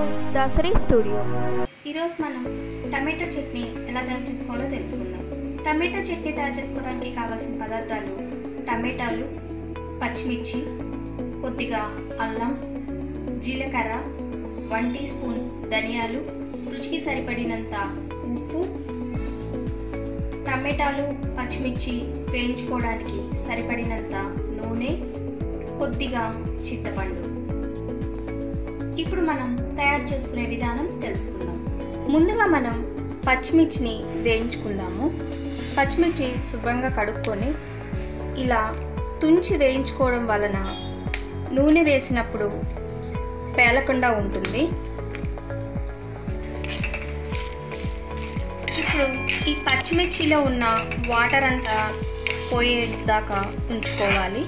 Dasari studio ఈరోజు మనం tomato chutney ఎలా తయారు చేసుకోవాలో తెలుసుకుందాం టమాటో చట్నీ తయారు చేసుకోవడానికి కావాల్సిన పదార్థాలు టమాటాలు పచ్చిమిర్చి కొద్దిగా అల్లం జీలకర్ర వన్ టీ స్పూన్ ధనియాలు రుచికి సరిపడినంత ఉప్పు టమాటాలు పచ్చిమిర్చి వేయించుకోవడానికి సరిపడినంత నూనె కొద్దిగా చింతపండు ఇప్పుడు మనం తయారు చేసుకునే విధానం తెలుసుకుందాం ముందుగా మనం పచ్చిమిర్చిని వేయించుకుందాము పచ్చిమిర్చి శుభ్రంగా కడుక్కొని ఇలా తుంచి వేయించుకోవడం వలన నూనె వేసినప్పుడు పేలకుండా ఉంటుంది ఇప్పుడు ఈ పచ్చిమిర్చిలో ఉన్న వాటర్ అంతా పోయేదాకా ఉంచుకోవాలి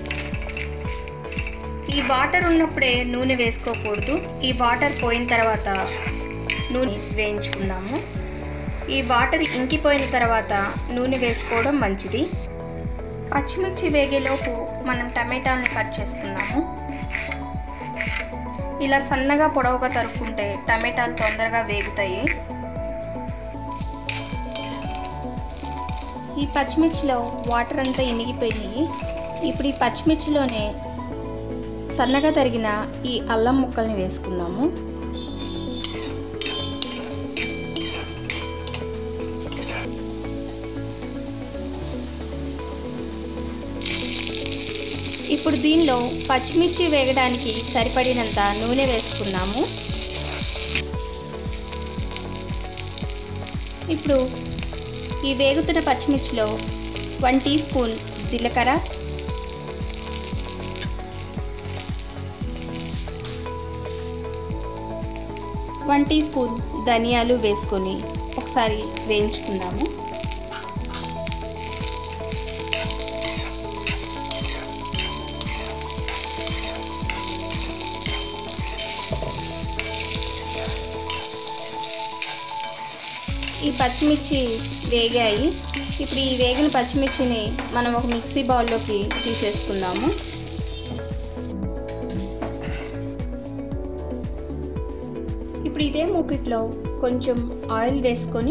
ఈ వాటర్ ఉన్నప్పుడే నూనె వేసుకోకూడదు ఈ వాటర్ పోయిన తర్వాత నూనె వేయించుకుందాము ఈ వాటర్ ఇంకిపోయిన తర్వాత నూనె వేసుకోవడం మంచిది పచ్చిమిర్చి వేగేలోపు మనం టమాటాలని కట్ చేసుకుందాము ఇలా సన్నగా పొడవుగా తరుక్కుంటే టమాటాలు తొందరగా వేగుతాయి ఈ పచ్చిమిర్చిలో వాటర్ అంతా ఇనిగిపోయినాయి ఇప్పుడు ఈ పచ్చిమిర్చిలోనే సన్నగా తరిగిన ఈ అల్లం ముక్కల్ని వేసుకుందాము ఇప్పుడు దీనిలో పచ్చిమిర్చి వేగడానికి సరిపడినంత నూనె వేసుకున్నాము ఇప్పుడు ఈ వేగుతున్న పచ్చిమిర్చిలో వన్ టీ స్పూన్ జీలకర్ర వన్ టీ స్పూన్ ధనియాలు వేసుకొని ఒకసారి వేయించుకుందాము ఈ పచ్చిమిర్చి వేగాయి ఇప్పుడు ఈ వేగిన పచ్చిమిర్చిని మనం ఒక మిక్సీ బౌల్లోకి తీసేసుకుందాము ఇప్పుడు ఇదే మూకిట్లో కొంచెం ఆయిల్ వేసుకొని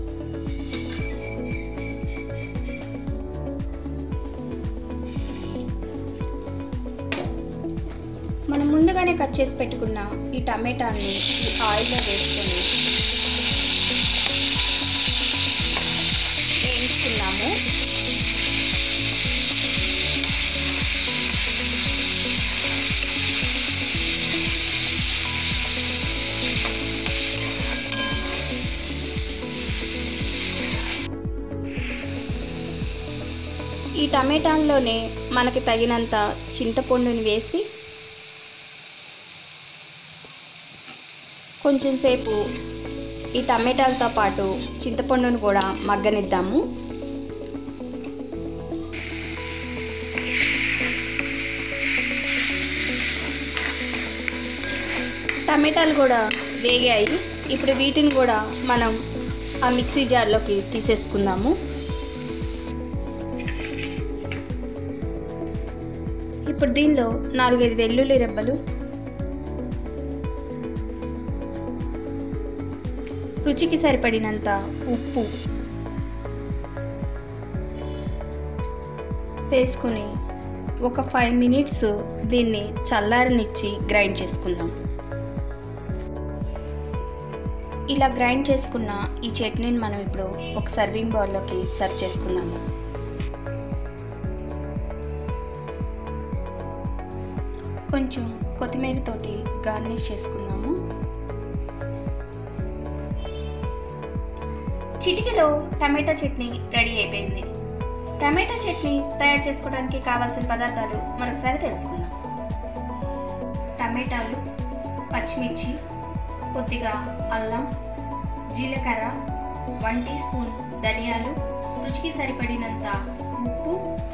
మనం ముందుగానే కట్ చేసి పెట్టుకున్న ఈ టమాటాని ఈ ఆయిల్లో వేసుకొని వేయించుకున్నాము ఈ టమాటాల్లోనే మనకి తగినంత చింతపండుని వేసి కొంచెం సేపు ఈ టమాటాలతో పాటు చింతపండును కూడా మగ్గనిద్దాము టమాటాలు కూడా వేగాయి ఇప్పుడు వీటిని కూడా మనం ఆ మిక్సీ జార్లోకి తీసేసుకుందాము ఇప్పుడు దీనిలో నాలుగైదు వెల్లుల్లి రెబ్బలు రుచికి సరిపడినంత ఉప్పు వేసుకుని ఒక ఫైవ్ మినిట్స్ దీన్ని చల్లారనిచ్చి గ్రైండ్ చేసుకుందాం ఇలా గ్రైండ్ చేసుకున్న ఈ చట్నీని మనం ఇప్పుడు ఒక సర్వింగ్ బౌల్లోకి సర్వ్ చేసుకుందాము కొంచెం కొత్తిమీర తోటి గార్నిష్ చేసుకుందాము చిటికెలో టమాటా చట్నీ రెడీ అయిపోయింది టమాటా చట్నీ తయారు చేసుకోవడానికి కావాల్సిన పదార్థాలు మరొకసారి తెలుసుకుందాం టమాటాలు పచ్చిమిర్చి కొద్దిగా అల్లం జీలకర్ర వన్ టీ స్పూన్ ధనియాలు రుచికి సరిపడినంత ఉప్పు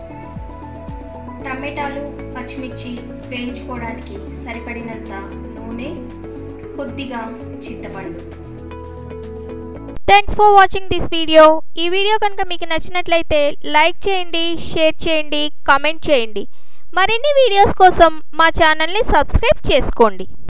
టమాటాలు పచ్చిమిర్చి వేయించుకోవడానికి సరిపడినంత నూనె కొద్దిగా చింతపండు thanks for watching this video ఈ వీడియో కనుక మీకు నచ్చినట్లయితే లైక్ చేయండి షేర్ చేయండి కామెంట్ చేయండి మరిన్ని వీడియోస్ కోసం మా ఛానల్ని సబ్స్క్రైబ్ చేసుకోండి